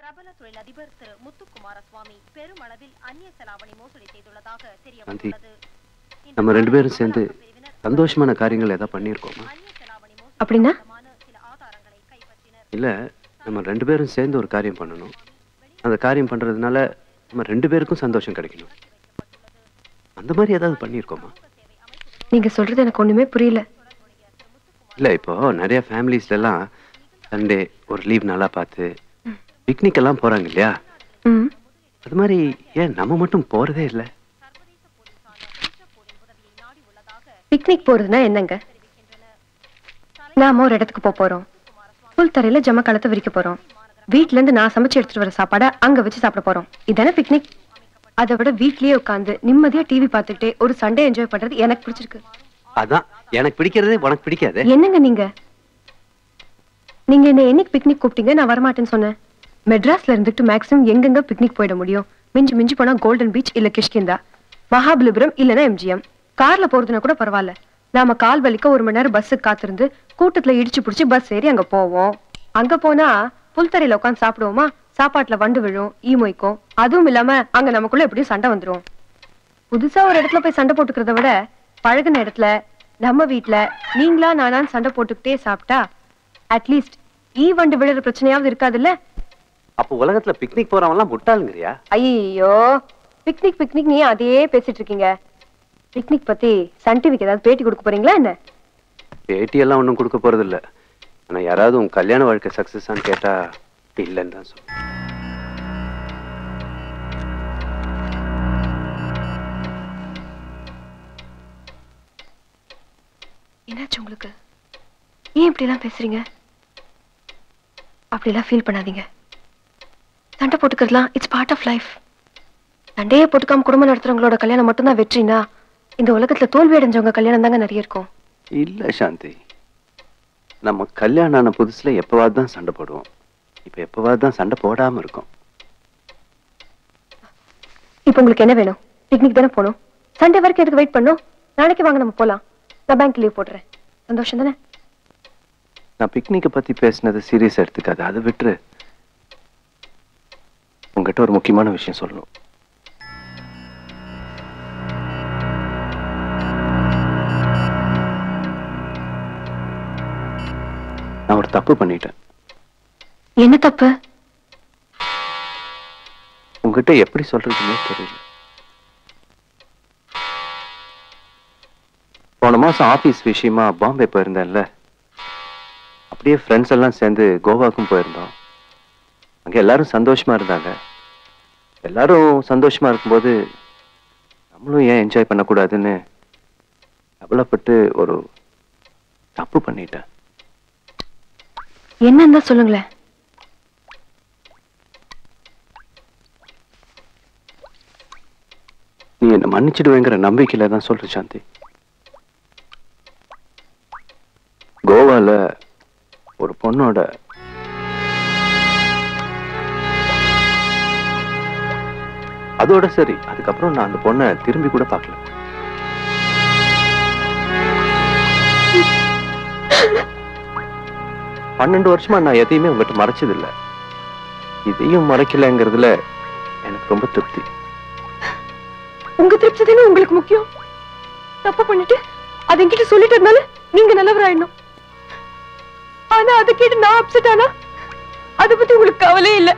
பிரபல தொழிலதிபர் திரு முத்துக்குமாரசுவாமி பெருமளவில் அந்நிய செலாவணி மோசடி செய்துள்ளதாக தெரிய சாந்தி, வந்துள்ளது இந்த நம்ம ரெண்டு பேரும் சேர்ந்து அமலாக்கப் பிரிவினர் சந்தோஷமான காரியங்கள் ஏதாவது பண்ணியிருக்கோமா அந்நிய செலாவணி மோசடி அப்படின்னா? சம்பந்தமான சில ஆதாரங்களை கைப்பற்றினர் இல்ல நம்ம ரெண்டு பேரும் சேர்ந்து ஒரு காரியம் பண்ணணும் அந்த காரியம் பண்றதுனால நம்ம ரெண்டு பேருக்கும் சந்தோஷம் கிடைக்கணும் அந்த மாதிரி ஏதாவது பண்ணியிருக்கோமா நீங்க சொல்றது எனக்கு ஒண்ணுமே புரியல இல்ல இப்போ நிறைய ஃபேமிலிஸ்ல எல்லாம் சண்டே ஒரு லீவ் நல்லா பார்த்து பிக்னிக் எல்லாம் போறாங்க இல்லையா ம் அது மாதிரி ஏன் நம்ம மட்டும் போறதே இல்ல பிக்னிக் போறதுன்னா என்னங்க நாம ஒரு இடத்துக்கு போக போறோம் புல் தரையில ஜம களத்தை விரிக்க போறோம் வீட்ல இருந்து நான் சமைச்சு எடுத்துட்டு வர சாப்பாடை அங்க வச்சு சாப்பிட போறோம் இதானே பிக்னிக் அதை விட வீட்லயே உட்காந்து நிம்மதியா டிவி பார்த்துக்கிட்டே ஒரு சண்டே என்ஜாய் பண்றது எனக்கு பிடிச்சிருக்கு அதான் எனக்கு பிடிக்கிறதே உனக்கு பிடிக்காது என்னங்க நீங்க நீங்க என்ன என்னைக்கு பிக்னிக் கூப்பிட்டீங்க நான் வரமாட்டேன்னு சொன்னேன் மெட்ராஸ்ல இருந்துட்டு மேக்ஸிமம் எங்கெங்க பிக்னிக் போயிட முடியும் மிஞ்சி மிஞ்சி போனா கோல்டன் பீச் இல்ல கிஷ்கிந்தா மகாபலிபுரம் இல்லனா எம்ஜிஎம் கார்ல போறதுனா கூட பரவாயில்ல நாம கால் வலிக்க ஒரு மணி நேரம் பஸ்ஸுக்கு காத்திருந்து கூட்டத்துல இடிச்சு புடிச்சு பஸ் ஏறி அங்க போவோம் அங்க போனா புல்தரையில உட்காந்து சாப்பிடுவோமா சாப்பாட்டுல வண்டு விழும் ஈ மொய்க்கும் அதுவும் இல்லாம அங்க நமக்குள்ள எப்படியும் சண்டை வந்துரும் புதுசா ஒரு இடத்துல போய் சண்டை போட்டுக்கிறத விட பழகுன இடத்துல நம்ம வீட்ல நீங்களா நானான்னு சண்டை போட்டுக்கிட்டே சாப்பிட்டா அட்லீஸ்ட் ஈ வண்டு விழுற பிரச்சனையாவது இருக்காதுல்ல அப்போ உலகத்துல பிக்னிக் போறவங்க எல்லாம் முட்டாளுங்கிறியா ஐயோ பிக்னிக் பிக்னிக் நீ அதையே பேசிட்டு இருக்கீங்க பிக்னிக் பத்தி சன் டிவிக்கு ஏதாவது பேட்டி கொடுக்க போறீங்களா என்ன பேட்டி எல்லாம் ஒன்றும் கொடுக்க போறது இல்ல ஆனா யாராவது உன் கல்யாண வாழ்க்கை சக்சஸான்னு கேட்டா இல்லைன்னு தான் சொல்லுவேன் என்னாச்சு உங்களுக்கு ஏன் இப்படி எல்லாம் பேசுறீங்க அப்படிலாம் ஃபீல் பண்ணாதீங்க சண்டை போட்டுக்கிறதுலாம் இட்ஸ் பார்ட் ஆஃப் லைஃப் சண்டையே போட்டுக்காம குடும்பம் நடத்துறவங்களோட கல்யாணம் மட்டும்தான் வெற்றினா இந்த உலகத்துல தோல்வி அடைஞ்சவங்க கல்யாணம் தாங்க நிறைய இருக்கும் இல்ல சாந்தி நம்ம கல்யாணம் ஆன புதுசுல எப்பவாவது தான் சண்டை போடுவோம் இப்ப எப்பவாவது தான் சண்டை போடாம இருக்கோம் இப்போ உங்களுக்கு என்ன வேணும் பிக்னிக் தானே போகணும் சண்டே வரைக்கும் எதுக்கு வெயிட் பண்ணும் நாளைக்கு வாங்க நம்ம போலாம் நான் பேங்க் லீவ் போடுறேன் சந்தோஷம் தானே நான் பிக்னிக்கை பத்தி பேசினது சீரியஸ் எடுத்துக்காது அதை விட்டுரு உங்ககிட்ட ஒரு முக்கியமான விஷயம் சொல்லணும் நான் ஒரு தப்பு பண்ணிட்டேன் என்ன தப்பு உங்ககிட்ட எப்படி சொல்றதுன்னே தெரியல போன மாசம் ஆபீஸ் விஷயமா பாம்பே போயிருந்தேன்ல அப்படியே ஃப்ரெண்ட்ஸ் எல்லாம் சேர்ந்து கோவாக்கும் போயிருந்தோம் அங்க எல்லாரும் சந்தோஷமா இருந்தாங்க எல்லாரும் சந்தோஷமா இருக்கும்போது நம்மளும் ஏன் என்ஜாய் பண்ணக்கூடாதுன்னு கவலைப்பட்டு ஒரு தப்பு பண்ணிட்டேன் என்னன்னு தான் சொல்லுங்களேன் நீ என்ன மன்னிச்சிடுவேங்கிற நம்பிக்கையில தான் சொல்ற சாந்தி கோவால ஒரு பொண்ணோட அதோட சரி அதுக்கப்புறம் நான் அந்த பொண்ணை திரும்பி கூட பார்க்கல பன்னெண்டு வருஷமா நான் எதையுமே உங்ககிட்ட மறைச்சது இல்ல இதையும் மறைக்கலங்கிறதுல எனக்கு ரொம்ப திருப்தி உங்க திருப்தி தானே உங்களுக்கு முக்கியம் தப்பு பண்ணிட்டு அதை என்கிட்ட சொல்லிட்டதுனால நீங்க நல்லவராயிடணும் ஆனா அதை கேட்டு நான் அப்செட் ஆனா அதை பத்தி உங்களுக்கு கவலையே இல்ல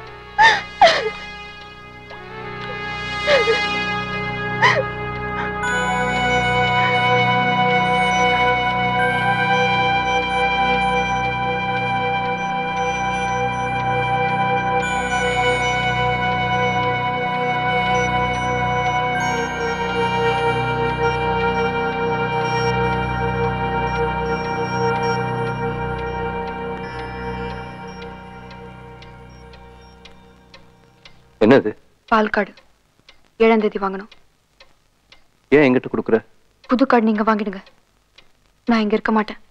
என்னது பால் கார்டு ஏழாம் தேதி வாங்கணும் ஏன் எங்கிட்ட கொடுக்குற புது கார்டு நீங்க வாங்கிடுங்க நான் இங்க இருக்க மாட்டேன்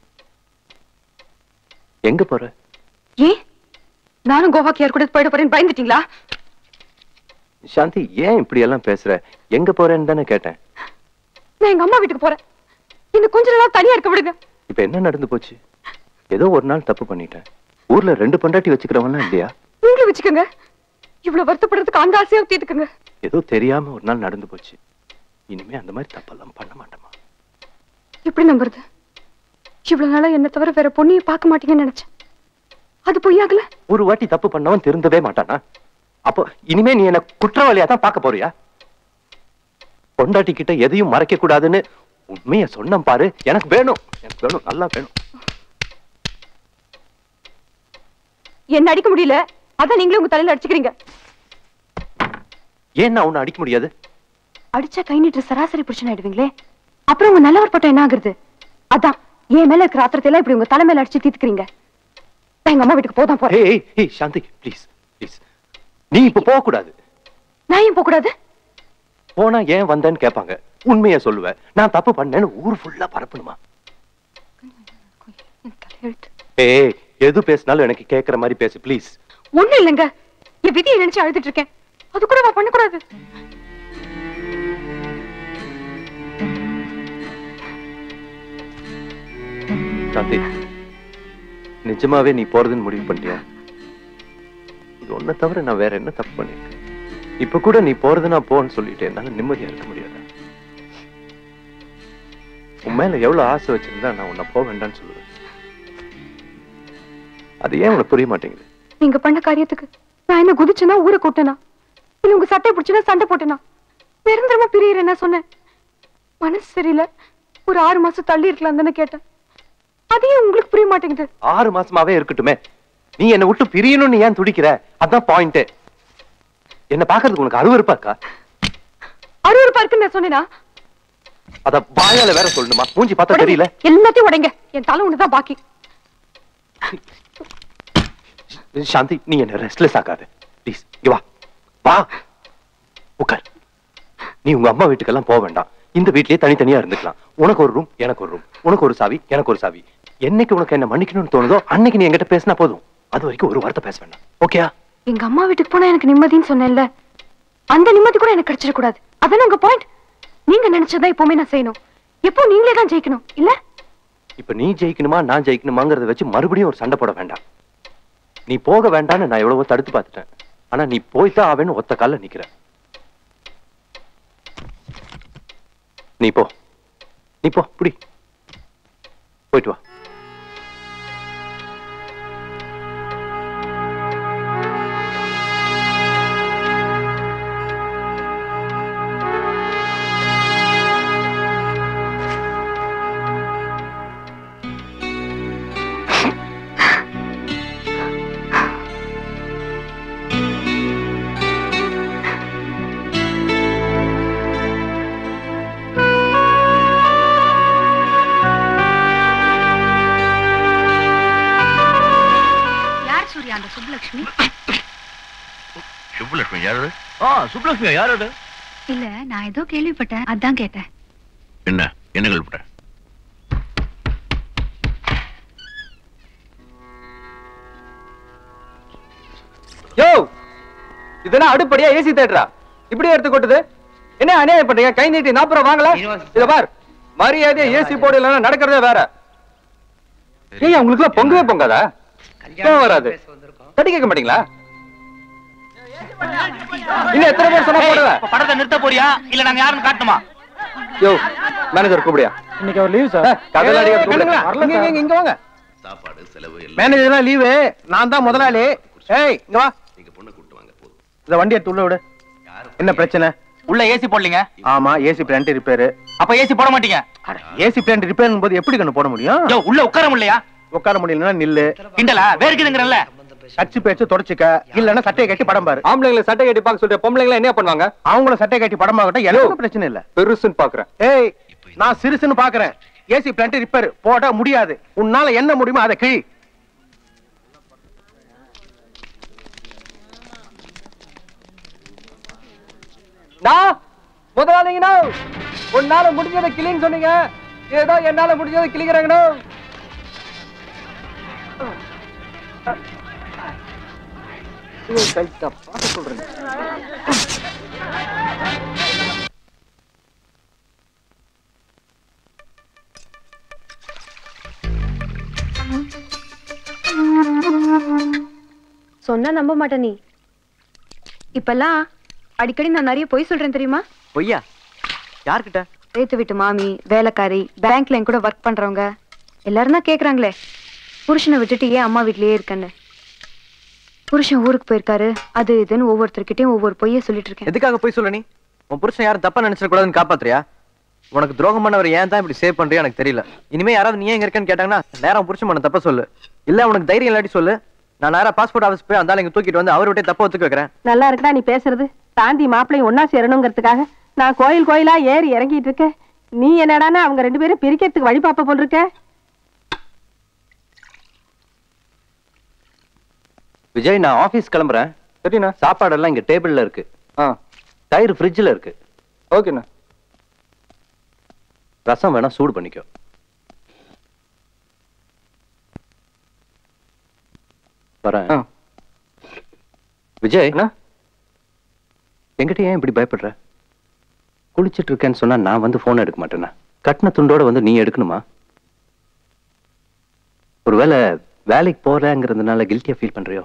எங்க போற ஏன் நானும் கோவாக்கு யார் கூட போயிட போறேன்னு பயந்துட்டீங்களா சாந்தி ஏன் இப்படி எல்லாம் பேசுற எங்க போறேன்னு தானே கேட்டேன் நான் எங்க அம்மா வீட்டுக்கு போறேன் இன்னும் கொஞ்ச நாளா தனியா இருக்க விடுங்க இப்ப என்ன நடந்து போச்சு ஏதோ ஒரு நாள் தப்பு பண்ணிட்டேன் ஊர்ல ரெண்டு பொண்டாட்டி வச்சுக்கிறவன்லாம் இல்லையா நீங்களும் வச்சுக்கோங்க இவ்வளவு வருத்தப்படுறதுக்கு அந்த ஆசையா தீர்த்துக்குங்க ஏதோ தெரியாம ஒரு நாள் நடந்து போச்சு இனிமே அந்த மாதிரி தப்பெல்லாம் பண்ண மாட்டேமா எப்படி நம்புறது இவ்வளவு நாளா என்ன தவிர வேற பொண்ணையும் பார்க்க மாட்டீங்கன்னு நினைச்சேன் அது பொய்யாகல ஒரு வாட்டி தப்பு பண்ணவன் திருந்தவே மாட்டானா அப்போ இனிமே நீ என்ன குற்றவாளியா தான் பார்க்க போறியா பொண்டாட்டி கிட்ட எதையும் மறைக்க கூடாதுன்னு உண்மைய சொன்னம் பாரு எனக்கு வேணும் எனக்கு வேணும் நல்லா வேணும் என்ன அடிக்க முடியல அதான் நீங்களே உங்க தலையில அடிச்சுக்கிறீங்க ஏன் நான் உன்னை அடிக்க முடியாது அடிச்சா கை நீட்டு சராசரி புருஷன் ஆயிடுவீங்களே அப்புறம் உங்க நல்லவர் பட்டம் என்ன ஆகுறது அதான் என் மேல இருக்கிற ஆத்திரத்தை எல்லாம் இப்படி உங்க தலை மேல அடிச்சு தீத்துக்கிறீங்க நான் எங்க அம்மா வீட்டுக்கு போதான் போறேன் ஏய் ஏய், ஏய் சாந்தி ப்ளீஸ் ப்ளீஸ் நீ இப்ப போக கூடாது நான் ஏன் போக கூடாது போனா ஏன் வந்தேன்னு கேட்பாங்க உண்மைய சொல்லுவேன் நான் தப்பு பண்ணேன்னு ஊர் ஃபுல்லா பரப்பணுமா தலையெழுத்து ஏய் எது பேசினாலும் எனக்கு கேக்குற மாதிரி பேசு ப்ளீஸ் ஒண்ணு இல்லைங்க என் விதியை நினைச்சு அழுதுட்டு இருக்கேன் அது கூட நான் பண்ணக்கூடாது சாந்தி நிஜமாவே நீ போறதுன்னு முடிவு பண்ணிட்டியா இது ஒன்ன தவிர நான் வேற என்ன தப்பு பண்ணிருக்கேன் இப்ப கூட நீ போறது நான் போன்னு சொல்லிட்டு என்னால நிம்மதியா இருக்க முடியாது உன் மேல எவ்வளவு ஆசை வச்சிருந்தா நான் உன்னை போக வேண்டாம்னு சொல்லுவேன் அது ஏன் உனக்கு புரிய மாட்டேங்குது நீங்க பண்ண காரியத்துக்கு நான் என்ன குதிச்சேனா ஊரை கூட்டனா இல்ல உங்க சட்டை பிடிச்சுனா சண்டை போட்டேனா நிரந்தரமா பிரியறேன் நான் சொன்னேன் மனசு சரியில்லை ஒரு ஆறு மாசம் தள்ளி இருக்கலாம் தானே கேட்டேன் அதையும் உங்களுக்கு புரிய மாட்டேங்குது ஆறு மாசமாவே இருக்கட்டுமே நீ என்னை விட்டு பிரியணும்னு ஏன் துடிக்கிற அதான் பாயிண்ட் என்ன பாக்குறதுக்கு உனக்கு அருவருப்பா இருக்கா அறுவறுப்பா இருக்குன்னு நான் சொன்னேனா அத வாயால வேற சொல்லணுமா மூஞ்சி பார்த்தா உடைங்க. தெரியல எல்லாத்தையும் உடைங்க என் தலை ஒண்ணுதான் பாக்கி சாந்தி நீ என்ன ரெஸ்ட்லெஸ் ஆகாத ப்ளீஸ் இங்க வா வா உட்கார் நீ உங்க அம்மா வீட்டுக்கெல்லாம் போக வேண்டாம் இந்த வீட்லயே தனித்தனியா இருந்துக்கலாம் உனக்கு ஒரு ரூம் எனக்கு ஒரு ரூம் உனக்கு ஒரு சாவி எனக்கு ஒரு சாவி என்னைக்கு உனக்கு என்ன மன்னிக்கணும்னு தோணுதோ அன்னைக்கு நீ என்கிட்ட பேசினா போதும் அது வரைக்கும் ஒரு வார்த்தை பேச வேண்டாம் ஓகேயா எங்க அம்மா வீட்டுக்கு போனா எனக்கு நிம்மதின்னு சொன்னேன்ல அந்த நிம்மதி கூட எனக்கு கிடைச்சிட கூடாது அதானே உங்க பாயிண்ட் நீங்க நினைச்சதான் எப்பவுமே நான் செய்யணும் எப்போ நீங்களே தான் ஜெயிக்கணும் இல்ல இப்ப நீ ஜெயிக்கணுமா நான் ஜெயிக்கணுமாங்கிறத வச்சு மறுபடியும் ஒரு சண்டை போட வேண்டாம் நீ போக வேண்டாம்னு நான் எவ்வளவோ தடுத்து பார்த்துட்டேன் ஆனா நீ போய்தான் ஆவேன்னு ஒத்த கால்ல நிக்கிற நீ போ நீ போ புடி போயிட்டு வா யார் சூர்யா அந்த சுப்புலட்சுமி சுப்புலட்சுமி யாரு ஆ சுப்லட்சுமியா யார் அது இல்ல நான் ஏதோ கேள்விப்பட்டேன் அதான் கேட்டேன் என்ன என்ன கல்பட யோ இதெல்லாம் அடுப்படியா ஏசி தேட்டரா இப்படி எடுத்து கொட்டுது என்ன அநியாயம் பண்றீங்க கை நீட்டி நாற்பது ரூபா வாங்கல இத பார் மரியாதையா ஏசி போர்டு இல்லைன்னா நடக்கிறதே வேற ஏய் உங்களுக்கு எல்லாம் பொங்கவே பொங்காதா ஏன் வராது தட்டி கேட்க மாட்டீங்களா இன்னும் எத்தனை பேர் சொன்னா போடுவேன் படத்தை நிறுத்த போறியா இல்ல நாங்க யாருன்னு காட்டணுமா யோ மேனேஜர் கூப்பிடியா இன்னைக்கு அவர் லீவ் சார் கதையில அடிக்க ஏய், கூப்பிடு. வரல இங்க, சார். இங்க, இங்க வாங்க சாப்பாடு செலவு எல்லாம் மேனேஜர்லாம் லீவு நான் தான் முதலாளி ஏய் இங்க வா நீங்க பொண்ணை கூட்டு வாங்க போதும் இந்த வண்டி எடுத்து உள்ள விடு என்ன பிரச்சனை உள்ள ஏசி போடலீங்க ஆமா ஏசி பிளான்ட் ரிப்பேர் அப்ப ஏசி போட மாட்டீங்க ஏசி பிளான்ட் ரிப்பேர் போது எப்படி கண்ணு போட முடியும் யோ உள்ள உட்கார முடியலையா உட்கார முடியலன்னா நில்லு கிண்டலா வேர்க்குதுங்கிறல்ல கட்சி பேச்சு தொடச்சுக்க இல்லன்னா சட்டையை கட்டி படம் பாரு ஆம்பளைங்களை சட்டை கட்டி பார்க்க சொல்ற பொம்பளைங்களை என்ன பண்ணுவாங்க அவங்கள சட்டையை கட்டி படம் பார்க்கட்டும் எனக்கு பிரச்சனை இல்ல பெருசுன்னு பாக்குறேன் ஏய் நான் சிறுசுன்னு பாக்குறேன் ஏசி பிளான்ட் ரிப்பேர் போட முடியாது உன்னால என்ன முடியுமோ அதை கிழி நான் முதலாளிங்கண்ணா உன்னால முடிஞ்சதை கிளின்னு சொன்னீங்க ஏதோ என்னால முடிஞ்சதை கிளிக்கிறாங்கண்ணா சொன்னா நம்ப மாட்ட நீ இப்பெல்லாம் அடிக்கடி நான் நிறைய பொய் சொல்றேன் தெரியுமா பொய்யா யார்கிட்ட ஏத்து வீட்டு மாமி வேலைக்காரி பேங்க்ல என் கூட ஒர்க் பண்றவங்க எல்லாரும் தான் கேக்குறாங்களே புருஷனை விட்டுட்டு ஏன் அம்மா வீட்லயே இருக்கேன்னு புருஷன் ஊருக்கு போயிருக்காரு அது இதுன்னு ஒவ்வொருத்தர்கிட்டயும் ஒவ்வொரு பொய்ய சொல்லிட்டு இருக்கேன் எதுக்காக போய் சொல்ல நீ உன் புருஷன் யாரும் தப்பா நினைச்சிட கூடாதுன்னு காப்பாத்துறியா உனக்கு துரோகம் பண்ணவர் ஏன் தான் இப்படி சேவ் பண்றியா எனக்கு தெரியல இனிமே யாராவது நீ எங்க இருக்கேன்னு கேட்டாங்கன்னா நேரம் புருஷன் பண்ண தப்ப சொல்லு இல்ல உனக்கு தைரியம் இல்லாட்டி சொல்லு நான் நேரா பாஸ்போர்ட் ஆஃபீஸ் போய் அந்த இங்க தூக்கிட்டு வந்து அவர்கிட்ட தப்ப ஒத்துக்க வைக்கிறேன் நல்லா இருக்குடா நீ பேசுறது தாண்டி மாப்பிளையும் ஒன்னா சேரணுங்கிறதுக்காக நான் கோயில் கோயிலா ஏறி இறங்கிட்டு இருக்கேன் நீ என்னடான்னா அவங்க ரெண்டு பேரும் பிரிக்கிறதுக்கு வழி பாப்ப போல் இருக்க விஜய் நான் ஆபீஸ் கிளம்புறேன் சரிண்ணா சாப்பாடெல்லாம் இங்க டேபிள்ல இருக்கு ஆ தயிர் ஃப்ரிட்ஜ்ல இருக்கு ஓகேண்ணா ரசம் வேணா சூடு பண்ணிக்கோ வரேன் ஆ. விஜய் என்ன என்கிட்ட ஏன் இப்படி பயப்படுற குளிச்சிட்டு இருக்கேன்னு சொன்னா நான் வந்து போன் எடுக்க மாட்டேனா கட்டின துண்டோட வந்து நீ எடுக்கணுமா ஒருவேளை வேலைக்கு போறேங்கிறதுனால கில்ட்டியா ஃபீல் பண்றியோ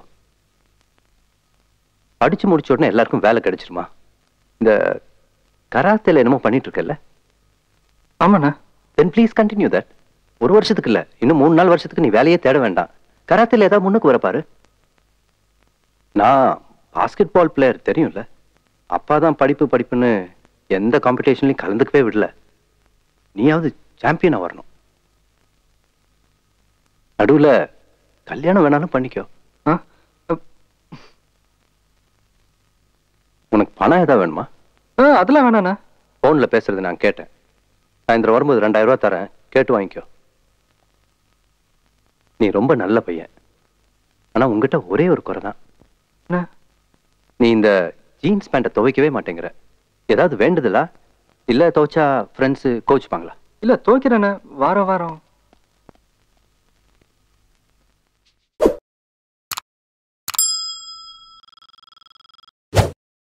படிச்சு முடிச்ச உடனே எல்லாருக்கும் வேலை கிடைச்சிருமா இந்த கராத்தேல என்னமோ பண்ணிட்டு இருக்கல்ல ஆமாண்ணா தென் ப்ளீஸ் கண்டினியூ தட் ஒரு வருஷத்துக்கு இல்ல இன்னும் மூணு நாலு வருஷத்துக்கு நீ வேலையே தேட வேண்டாம் கராத்தேல ஏதாவது முன்னுக்கு வரப்பாரு நான் பாஸ்கெட் பால் பிளேயர் தெரியும்ல அப்பா தான் படிப்பு படிப்புன்னு எந்த காம்படிஷன்லையும் கலந்துக்கவே விடல நீயாவது சாம்பியனா வரணும் நடுவுல கல்யாணம் வேணாலும் பண்ணிக்கோ ஆ உனக்கு பணம் ஏதாவது வேணுமா ஆ, அதெல்லாம் வேணாண்ணா போன்ல பேசுறது நான் கேட்டேன் சாயந்தரம் வரும்போது ரெண்டாயிரம் ரூபாய் தரேன் கேட்டு வாங்கிக்கோ நீ ரொம்ப நல்ல பையன் ஆனா உங்ககிட்ட ஒரே ஒரு குறை தான் என்ன? நீ இந்த ஜீன்ஸ் பேண்ட்டை துவைக்கவே மாட்டேங்கிற ஏதாவது வேண்டுதலா இல்ல துவைச்சா ஃப்ரெண்ட்ஸ் கோச்சுப்பாங்களா இல்ல துவைக்கிறேண்ணே வாரம் வாரம்